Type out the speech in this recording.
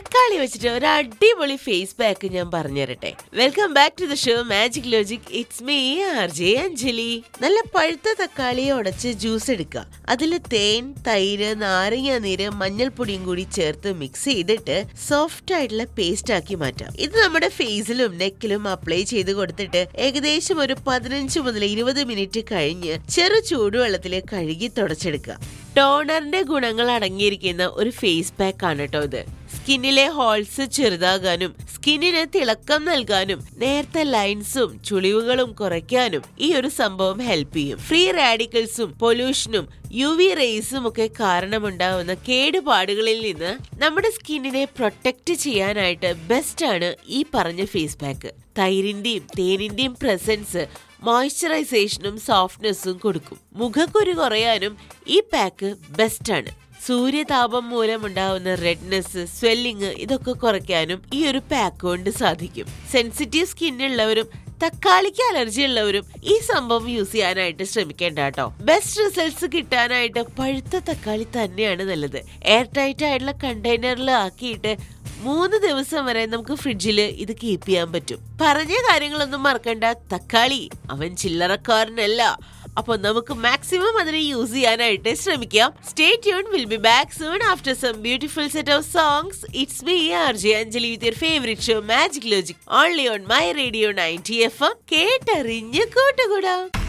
തക്കാളി വെച്ചിട്ട് ഒരു അടിപൊളി ഫേസ് പാക്ക് ഞാൻ പറഞ്ഞുതരട്ടെ welcome back to the show magic logic it's me R J Anjali നല്ല പഴുത്ത തക്കാളി ഉടച്ച് ജ്യൂസ് എടുക്കുക അതിൽ തേൻ തൈര് നാരങ്ങ നീര് മഞ്ഞൾപ്പൊടിയും കൂടി ചേർത്ത് മിക്സ് ചെയ്തിട്ട് സോഫ്റ്റ് ആയിട്ടുള്ള പേസ്റ്റ് ആക്കി മാറ്റാം ഇത് നമ്മുടെ ഫേസിലും നെക്കിലും അപ്ലൈ ചെയ്ത് കൊടുത്തിട്ട് ഏകദേശം ഒരു പതിനഞ്ച് മുതൽ ഇരുപത് മിനിറ്റ് കഴിഞ്ഞ് ചെറു ചൂടുവെള്ളത്തിൽ കഴുകി തുടച്ചെടുക്കുക ടോണറിന്റെ ഗുണങ്ങൾ അടങ്ങിയിരിക്കുന്ന ഒരു ഫേസ് പാക്ക് ആണ് കേട്ടോ ഇത് സ്കിന്നിലെ ഹോൾസ് ചെറുതാകാനും സ്കിന്നിന് തിളക്കം നൽകാനും നേരത്തെ ലൈൻസും ചുളിവുകളും കുറയ്ക്കാനും ഈ ഒരു സംഭവം ഹെൽപ്പ് ചെയ്യും ഫ്രീ റാഡിക്കൽസും പൊല്യൂഷനും യു വി റേസും ഒക്കെ കാരണമുണ്ടാവുന്ന കേടുപാടുകളിൽ നിന്ന് നമ്മുടെ സ്കിന്നിനെ പ്രൊട്ടക്ട് ചെയ്യാനായിട്ട് ബെസ്റ്റ് ആണ് ഈ പറഞ്ഞ ഫേസ് പാക്ക് തൈരിന്റെയും തേനിന്റെയും പ്രസൻസ് മോയ്സ്ചറൈസേഷനും സോഫ്റ്റ്നെസ്സും കൊടുക്കും മുഖക്കുരു കുറയാനും ഈ പാക്ക് ബെസ്റ്റാണ് സൂര്യതാപം മൂലമുണ്ടാവുന്ന റെഡ്നെസ് സ്വെല്ലിങ് ഇതൊക്കെ കുറയ്ക്കാനും ഈ ഒരു പാക്ക് കൊണ്ട് സാധിക്കും സെൻസിറ്റീവ് സ്കിന്നുള്ളവരും തക്കാളിക്ക് അലർജി ഉള്ളവരും ഈ സംഭവം യൂസ് ചെയ്യാനായിട്ട് ശ്രമിക്കേണ്ട കേട്ടോ ബെസ്റ്റ് റിസൾട്ട്സ് കിട്ടാനായിട്ട് പഴുത്ത തക്കാളി തന്നെയാണ് നല്ലത് എയർ ടൈറ്റ് ആയിട്ടുള്ള കണ്ടെയ്നറിൽ ആക്കിയിട്ട് മൂന്ന് ദിവസം വരെ നമുക്ക് ഫ്രിഡ്ജിൽ ഇത് കീപ്പ് ചെയ്യാൻ പറ്റും പറഞ്ഞ കാര്യങ്ങളൊന്നും മറക്കണ്ട തക്കാളി അവൻ ചില്ലറക്കാരനല്ല അപ്പൊ നമുക്ക് മാക്സിമം അതിനെ യൂസ് ചെയ്യാനായിട്ട് ശ്രമിക്കാം stay tune will be back soon after some beautiful set of songs it's me R J Anjali with your favourite show magic logic only on my radio ninety F M കേട്ടറിഞ്ഞ് കൂട്ടുകൂടാം